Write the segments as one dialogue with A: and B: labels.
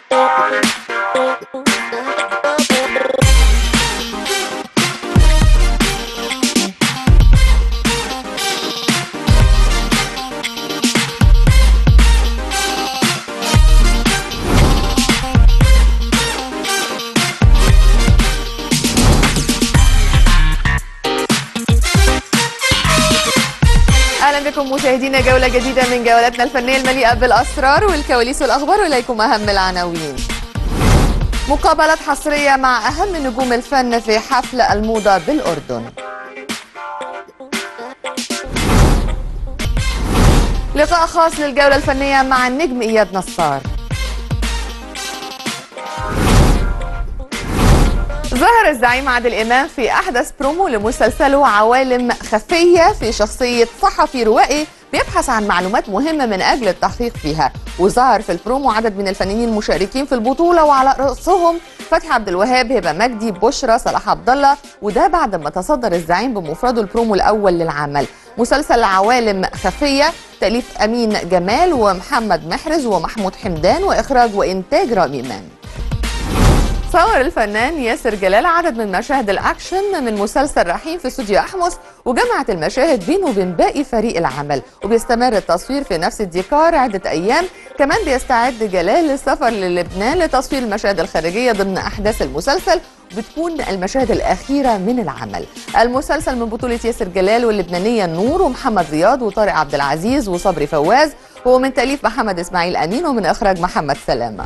A: اهلا بكم مشاهدينا جوله جديده من جولاتنا الفنيه المليئه بالاسرار والكواليس والاخبار واليكم اهم العناوين مقابلات حصريه مع اهم نجوم الفن في حفل الموضه بالاردن لقاء خاص للجوله الفنيه مع النجم اياد نصار ظهر الزعيم عادل امام في احدث برومو لمسلسله عوالم خفيه في شخصيه صحفي روائي بيبحث عن معلومات مهمه من اجل التحقيق فيها وظهر في البرومو عدد من الفنانين المشاركين في البطوله وعلى راسهم فتحي عبد الوهاب هبه مجدي بشرى صلاح عبد الله وده بعد ما تصدر الزعيم بمفرده البرومو الاول للعمل مسلسل عوالم خفيه تاليف امين جمال ومحمد محرز ومحمود حمدان واخراج وانتاج رامي مان صور الفنان ياسر جلال عدد من مشاهد الاكشن من مسلسل رحيم في استوديو احمس وجمعت المشاهد بينه وبين باقي فريق العمل وبيستمر التصوير في نفس الديكار عده ايام كمان بيستعد جلال للسفر للبنان لتصوير المشاهد الخارجيه ضمن احداث المسلسل بتكون المشاهد الأخيرة من العمل المسلسل من بطولة ياسر جلال واللبنانية نور ومحمد رياض وطارق عبد العزيز وصبري فواز هو من تأليف محمد إسماعيل أمين ومن إخراج محمد سلامة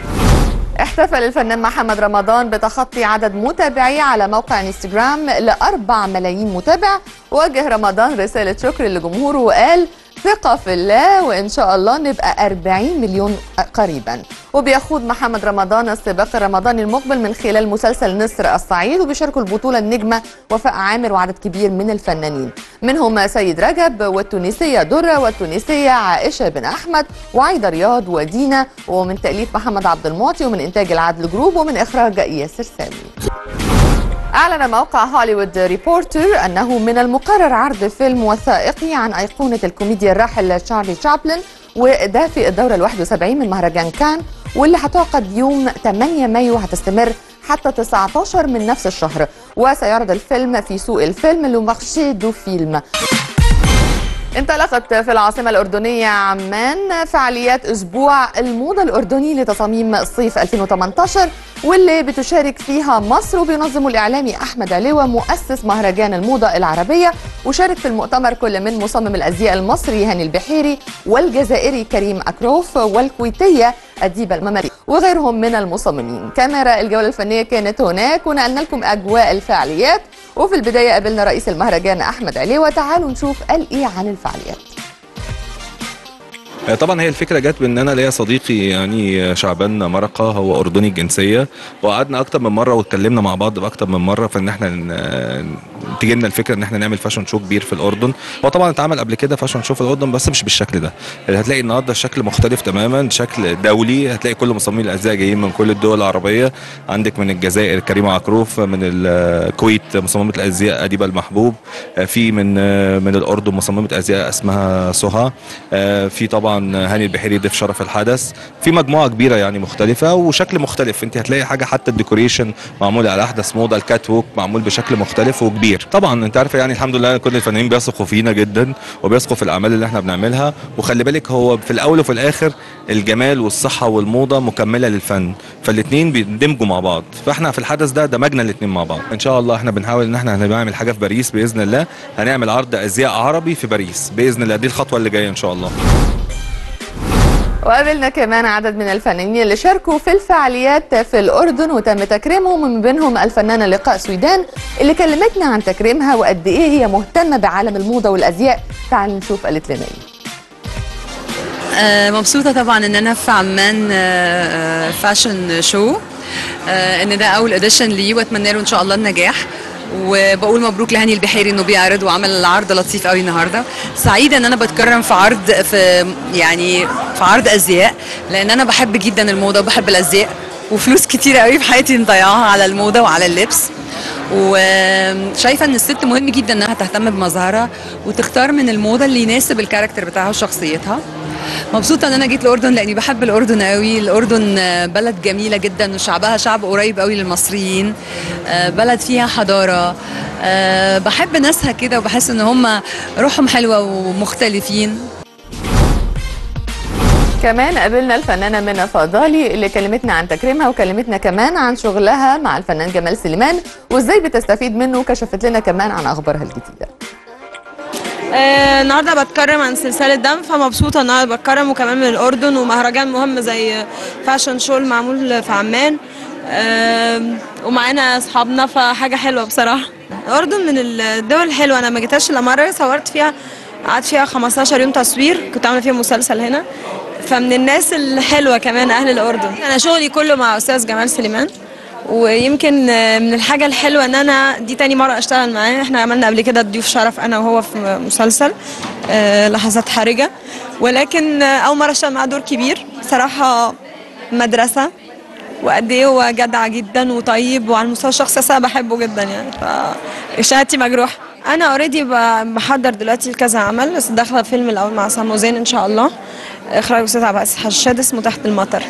A: احتفل الفنان محمد رمضان بتخطي عدد متابعيه على موقع انستجرام لأربع ملايين متابع وجه رمضان رسالة شكر لجمهوره وقال ثقة في الله وإن شاء الله نبقى 40 مليون قريبا وبيخوض محمد رمضان السباق الرمضاني المقبل من خلال مسلسل نسر الصعيد وبيشاركوا البطولة النجمة وفاء عامر وعدد كبير من الفنانين منهم سيد رجب والتونسية درة والتونسية عائشة بن أحمد وعايدة رياض ودينا ومن تأليف محمد عبد المعطي ومن إنتاج العدل جروب ومن إخراج ياسر سامي أعلن موقع هوليوود ريبورتر أنه من المقرر عرض فيلم وثائقي عن أيقونة الكوميديا الراحل تشارلي تشابلن وده في الدورة ال 71 من مهرجان كان واللي هتعقد يوم 8 مايو هتستمر حتى 19 من نفس الشهر وسيعرض الفيلم في سوق الفيلم لو مارشي دو فيلم انطلقت في العاصمة الأردنية عمان فعاليات أسبوع الموضة الأردني لتصاميم الصيف 2018 واللي بتشارك فيها مصر وبينظم الإعلامي أحمد علوة مؤسس مهرجان الموضة العربية وشارك في المؤتمر كل من مصمم الأزياء المصري هاني البحيري والجزائري كريم أكروف والكويتية أديبة الممري وغيرهم من المصممين كاميرا الجولة الفنية كانت هناك ونقلنا لكم أجواء الفعاليات وفي البداية قابلنا رئيس المهرجان أحمد علوة تعالوا نشوف قال إيه عن الفعاليات
B: طبعا هي الفكره جت بان انا ليا صديقي يعني شعبان مرقه هو اردني الجنسيه وقعدنا اكتر من مره واتكلمنا مع بعض باكتر من مره في ان احنا ن- تيجي لنا الفكره ان احنا نعمل فاشن شو كبير في الاردن هو طبعا اتعمل قبل كده فاشن شو في الاردن بس مش بالشكل ده هتلاقي النهارده الشكل مختلف تماما شكل دولي هتلاقي كل مصممين الازياء جايين من كل الدول العربيه عندك من الجزائر كريمه عكروف من الكويت مصممه الازياء اديبه المحبوب في من من الاردن مصممه ازياء اسمها سهى في طبعا هاني البحيري ضيف شرف الحدث في مجموعه كبيره يعني مختلفه وشكل مختلف انت هتلاقي حاجه حتى الديكوريشن معمول على احدث موضه الكات ووك معمول بشكل مختلف وكبير طبعا انت عارفه يعني الحمد لله كل الفنانين بيثقوا فينا جدا وبيثقوا في الاعمال اللي احنا بنعملها وخلي بالك هو في الاول وفي الاخر الجمال والصحه والموضه مكمله للفن فالاثنين بيندمجوا مع بعض فاحنا في الحدث ده دمجنا الاثنين مع بعض ان شاء الله احنا بنحاول ان احنا هنعمل حاجه في باريس باذن الله هنعمل عرض ازياء عربي في باريس باذن الله دي الخطوه اللي جايه ان شاء الله
A: وقابلنا كمان عدد من الفنانين اللي شاركوا في الفعاليات في الأردن وتم تكريمهم ومن بينهم الفنانة لقاء سويدان اللي كلمتنا عن تكريمها وقد إيه هي مهتمة بعالم الموضة والأزياء تعالوا نشوف قالت لنا إيه
C: آه، مبسوطة طبعا ان انا في عمان آه، آه، فاشن شو آه، ان ده اول اديشن ليه واتمنى له ان شاء الله النجاح وبقول مبروك لهاني البحيري انه بيعرض وعمل عرض لطيف قوي النهارده سعيده ان انا بتكرم في عرض في يعني في عرض ازياء لان انا بحب جدا الموضه وبحب الازياء وفلوس كتير قوي في حياتي مضيعاها على الموضه وعلى اللبس وشايفه ان الست مهم جدا انها تهتم بمظهرها وتختار من الموضه اللي يناسب الكاركتر بتاعها وشخصيتها مبسوطة ان انا جيت الاردن لاني بحب الاردن قوي الاردن آه، بلد جميلة جدا وشعبها شعب قريب قوي للمصريين آه، بلد فيها حضارة آه، بحب ناسها كده وبحس ان هم روحهم حلوة ومختلفين
A: كمان قابلنا الفنانة منى فضالي اللي كلمتنا عن تكريمها وكلمتنا كمان عن شغلها مع الفنان جمال سليمان وازاي بتستفيد منه وكشفت لنا كمان عن اخبارها الجديدة
D: آه، النهارده بتكرم عن سلسله دم فمبسوطه ان انا بتكرم وكمان من الاردن ومهرجان مهم زي فاشن شو المعمول في عمان آه، ومعانا اصحابنا فحاجه حلوه بصراحه الاردن من الدول الحلوه انا ما جيتهاش الا مره صورت فيها قعدت فيها 15 يوم تصوير كنت عامله فيها مسلسل هنا فمن الناس الحلوه كمان اهل الاردن انا شغلي كله مع استاذ جمال سليمان ويمكن آه، من الحاجة الحلوة ان انا دي تاني مرة اشتغل معاه احنا عملنا قبل كده ضيوف شرف انا وهو في مسلسل آه، لحظات حرجة ولكن آه، اول مرة اشتغل معاه دور كبير صراحة مدرسة وقد ايه هو جدع جدا وطيب وعلى المستوى الشخصي أصلاً انا بحبه جدا يعني فشهادتي مجروحة انا اوريدي بحضر دلوقتي لكذا عمل بس داخله فيلم الاول مع سامو زين ان شاء الله اخراج استاذ عبد العزيز حشاد اسمه تحت المطر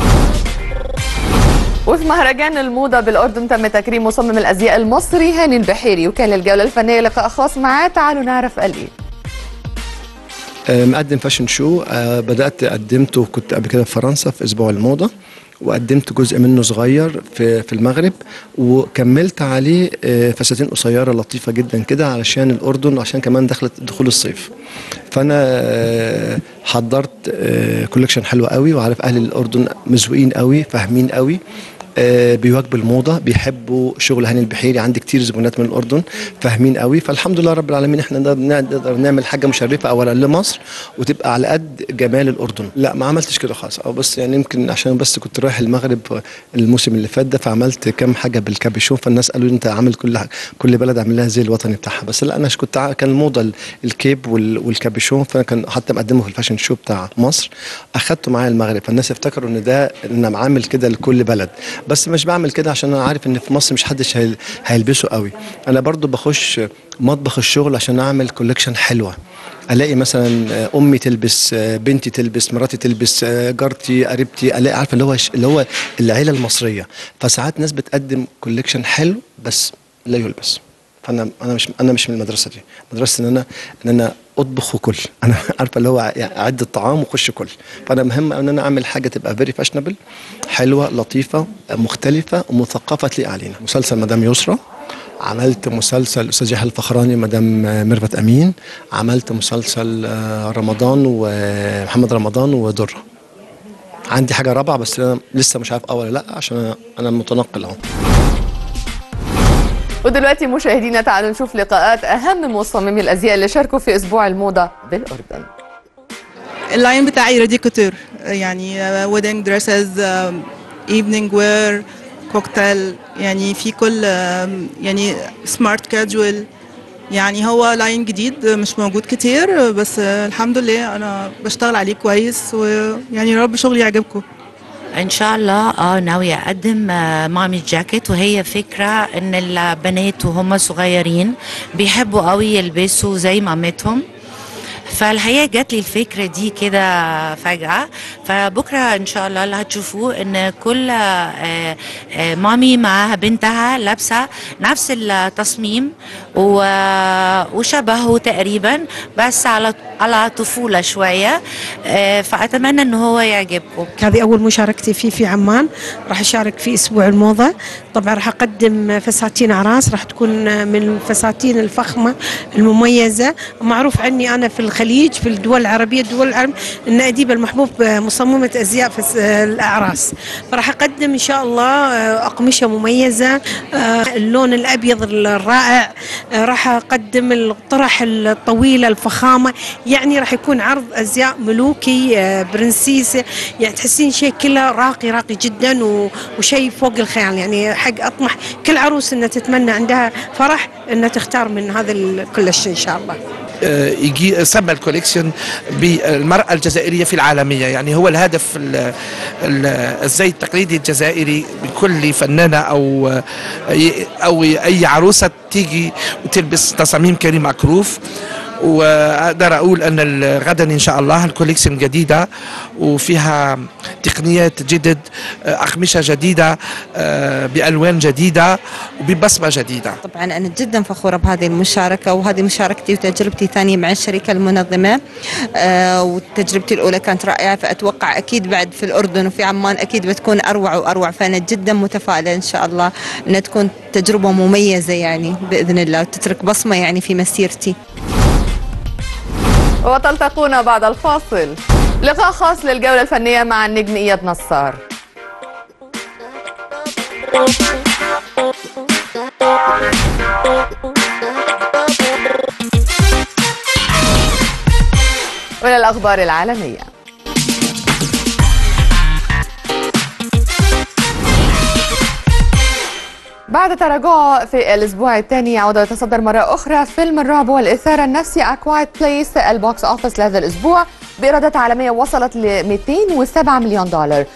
A: وفي مهرجان الموضة بالأردن تم تكريم مصمم الأزياء المصري هاني البحيري وكان للجولة الفنية لقاء خاص معاه تعالوا نعرف قال إيه
E: آه، مقدم فاشن شو آه، بدأت قدمته كنت قبل كده في فرنسا في أسبوع الموضة وقدمت جزء منه صغير في في المغرب وكملت عليه آه، فساتين قصيره لطيفه جدا كده علشان الاردن عشان كمان دخلت دخول الصيف فانا آه، حضرت كولكشن حلو قوي وعارف اهل الاردن مزوقين قوي فاهمين قوي آه، بيواكبوا الموضه بيحبوا شغل هاني البحيري عندي كتير زبونات من الاردن فاهمين قوي فالحمد لله رب العالمين احنا نقدر نقدر نعمل حاجه مشرفه اولا لمصر وتبقى على قد جمال الاردن لا ما عملتش كده خالص او بس يعني يمكن عشان بس كنت رايح المغرب الموسم اللي فات ده فعملت كام حاجه بالكابيشون فالناس قالوا لي انت عامل كل حاجة كل بلد عامل لها زي الوطني بتاعها بس لا انا كنت ع- كان الموضه ال- الكيب وال- والكابيشون فانا كان حتى مقدمه في الفاشن شو بتاع مصر اخدته معايا المغرب فالناس افتكروا ان ده ان انا عامل كده لكل بلد بس مش بعمل كده عشان انا عارف ان في مصر مش حدش هيل- هيلبسه قوي انا برضو بخش مطبخ الشغل عشان اعمل كولكشن حلوه الاقي مثلا امي تلبس بنتي تلبس مراتي تلبس جارتي قريبتي الاقي عارفه اللي هو اللي هو العيله المصريه فساعات ناس بتقدم كولكشن حلو بس لا يلبس فانا انا مش انا مش من المدرسه دي مدرسه ان انا ان انا اطبخ وكل انا عارفه اللي هو يعني اعد الطعام وخش كل فانا مهم ان انا اعمل حاجه تبقى فيري فاشنبل حلوه لطيفه مختلفه ومثقفه تليق علينا مسلسل مدام يسرى عملت مسلسل استاذ يحيى الفخراني مدام ميرفت امين عملت مسلسل آه، رمضان ومحمد رمضان ودره عندي حاجه رابعه بس انا لسه مش عارف اه ولا لا عشان انا انا متنقل اهو
A: ودلوقتي مشاهدينا تعالوا نشوف لقاءات أهم مصممي الأزياء اللي شاركوا في أسبوع الموضة بالأردن
F: اللاين بتاعي ريدي كوتور يعني ويدنج دريسز ايفنينج وير كوكتيل يعني في كل آم، يعني سمارت كاجوال يعني هو لاين جديد مش موجود كتير بس آه، الحمد لله انا بشتغل عليه كويس ويعني يا رب شغلي يعجبكم
G: ان شاء الله اه ناويه اقدم آه، مامي جاكيت وهي فكره ان البنات وهم صغيرين بيحبوا قوي يلبسوا زي مامتهم فالحقيقه جات لي الفكره دي كده فجاه فبكره ان شاء الله اللي هتشوفوه ان كل آه، آه، مامي معاها بنتها لابسه نفس التصميم و- وشبهه تقريبا بس على على طفوله شويه آه، فاتمنى ان هو يعجبكم
H: هذه أول مشاركتي فيه في عمان راح أشارك في أسبوع الموضة طبعا راح أقدم فساتين أعراس راح تكون من الفساتين الفخمة المميزة معروف عني أنا في الخليج في الدول العربية الدول العربية أن أديب المحبوب مصممة أزياء فس- الأعراس فراح أقدم إن شاء الله أقمشة مميزة اللون الأبيض الرائع راح أقدم الطرح الطويلة الفخامة يعني راح يكون عرض أزياء ملوكي آه، برنسيسة يعني تحسين شيء كله راقي راقي جدا و- وشيء فوق الخيال يعني حق أطمح كل عروس أنها تتمنى عندها فرح أنها تختار من هذا ال- كل الشيء إن شاء الله
I: آه، يجي سمى الكوليكشن بالمرأة الجزائرية في العالمية يعني هو الهدف ال- ال- الزي التقليدي الجزائري بكل فنانة أو أو أي عروسة تيجي وتلبس تصاميم كريم مكروف واقدر اقول ان ال- غدا ان شاء الله الكوليكشن جديده وفيها تقنيات جدد آه، اقمشه جديده آه، بالوان جديده وببصمه جديده
J: طبعا أنا جدا فخورة بهذه المشاركة وهذه مشاركتي وتجربتي الثانية مع الشركة المنظمة آه، وتجربتي الأولى كانت رائعة فأتوقع أكيد بعد في الأردن وفي عمان أكيد بتكون أروع وأروع فأنا جدا متفائلة إن شاء الله أنها تكون تجربة مميزة يعني بإذن الله وتترك بصمة يعني في مسيرتي
A: وتلتقون بعد الفاصل لقاء خاص للجولة الفنية مع النجم إياد نصار وإلى الأخبار العالمية بعد تراجعه في الأسبوع الثاني يعود ويتصدر مرة أخرى فيلم الرعب والإثارة النفسي A Quiet Place البوكس أوفيس لهذا الأسبوع بإيرادات عالمية وصلت ل 207 مليون دولار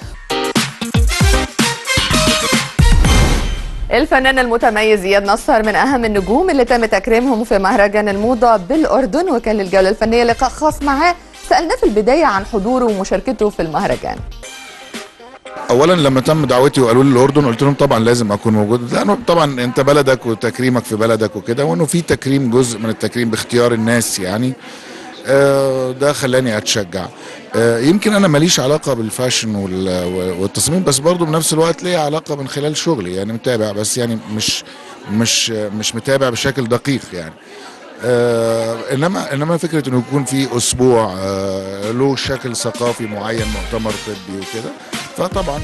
A: الفنان المتميز اياد نصر من اهم النجوم اللي تم تكريمهم في مهرجان الموضه بالاردن وكان للجوله الفنيه لقاء خاص معاه سالناه في البدايه عن حضوره ومشاركته في المهرجان
K: اولا لما تم دعوتي وقالوا لي الاردن قلت لهم طبعا لازم اكون موجود لانه طبعا انت بلدك وتكريمك في بلدك وكده وانه في تكريم جزء من التكريم باختيار الناس يعني آه، ده خلاني اتشجع آه، يمكن انا ماليش علاقه بالفاشن وال- والتصميم بس برضو بنفس الوقت ليا علاقه من خلال شغلي يعني متابع بس يعني مش مش مش متابع بشكل دقيق يعني آه انما انما فكره انه يكون في اسبوع آه له شكل ثقافي معين مؤتمر طبي وكده فطبعا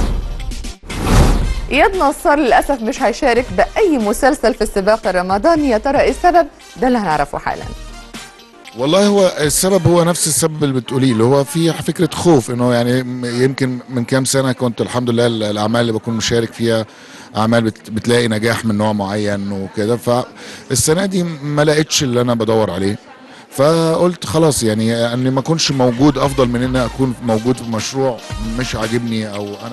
A: اياد نصر للاسف مش هيشارك باي مسلسل في السباق الرمضاني يا ترى ايه السبب ده اللي هنعرفه حالا
K: والله هو السبب هو نفس السبب اللي بتقوليه اللي هو في فكره خوف انه يعني م- يمكن من كام سنه كنت الحمد لله ال- الاعمال اللي بكون مشارك فيها اعمال بت- بتلاقي نجاح من نوع معين وكده فالسنه دي ما لقيتش اللي انا بدور عليه فقلت خلاص يعني اني ما اكونش موجود افضل من ان اكون موجود في مشروع مش عاجبني او انا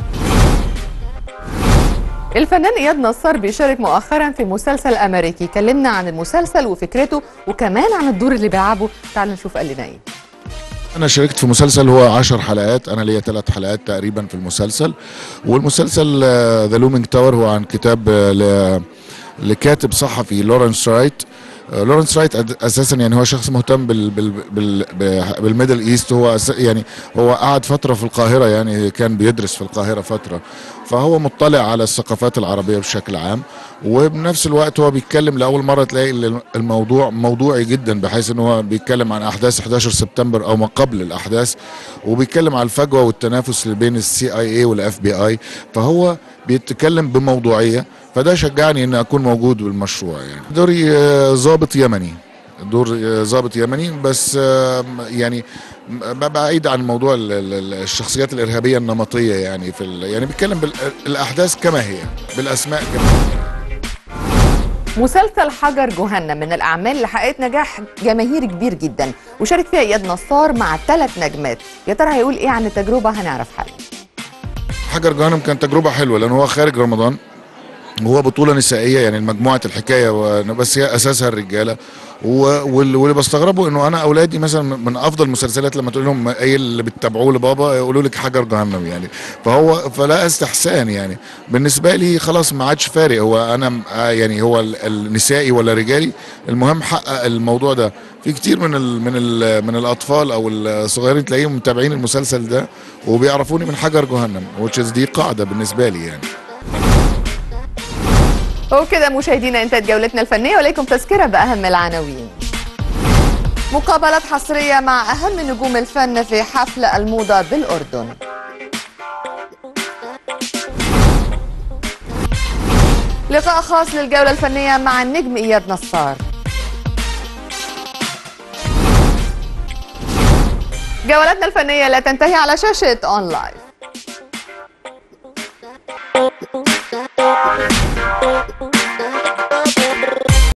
A: الفنان اياد نصار بيشارك مؤخرا في مسلسل امريكي كلمنا عن المسلسل وفكرته وكمان عن الدور اللي بيلعبه تعالوا نشوف قال لنا ايه
K: انا شاركت في مسلسل هو عشر حلقات انا ليا ثلاث حلقات تقريبا في المسلسل والمسلسل ذا لومينج تاور هو عن كتاب آه، ل- لكاتب صحفي لورنس رايت آه، لورنس رايت أد- اساسا يعني هو شخص مهتم بال بال بال ب- بالميدل ايست هو أس- يعني هو قعد فتره في القاهره يعني كان بيدرس في القاهره فتره فهو مطلع على الثقافات العربيه بشكل عام وبنفس الوقت هو بيتكلم لاول مره تلاقي ال- الموضوع موضوعي جدا بحيث ان هو بيتكلم عن احداث 11 سبتمبر او ما قبل الاحداث وبيتكلم على الفجوه والتنافس اللي بين السي اي اي والاف بي اي فهو بيتكلم بموضوعيه فده شجعني ان اكون موجود بالمشروع يعني دوري آه، ضابط يمني دور آه، ضابط يمني بس آه، يعني م- بعيد عن موضوع ال- ال- ال- الشخصيات الارهابيه النمطيه يعني في ال- يعني بيتكلم بالاحداث كما هي بالاسماء كما هي
A: مسلسل حجر جهنم من الاعمال اللي حققت نجاح جماهيري كبير جدا وشارك فيها اياد نصار مع ثلاث نجمات يا ترى هيقول ايه عن التجربه هنعرف حالا
K: حجر جهنم كانت تجربه حلوه لان هو خارج رمضان وهو بطوله نسائيه يعني مجموعه الحكايه و- بس هي اساسها الرجاله و- وال- واللي بستغربه انه انا اولادي مثلا من افضل المسلسلات لما تقول لهم ايه اللي بتتابعوه لبابا يقولوا لك حجر جهنم يعني فهو فلا استحسان يعني بالنسبه لي خلاص ما عادش فارق هو انا م- آه يعني هو ال- النسائي ولا رجالي المهم حقق الموضوع ده في كتير من ال من ال من الاطفال او الصغيرين تلاقيهم متابعين المسلسل ده وبيعرفوني من حجر جهنم which is دي قاعده بالنسبه لي يعني
A: وبكده مشاهدينا انتهت جولتنا الفنيه وليكم تذكره باهم العناوين مقابلات حصريه مع اهم نجوم الفن في حفل الموضه بالاردن لقاء خاص للجوله الفنيه مع النجم اياد نصار جولتنا الفنيه لا تنتهي على شاشه اون لايف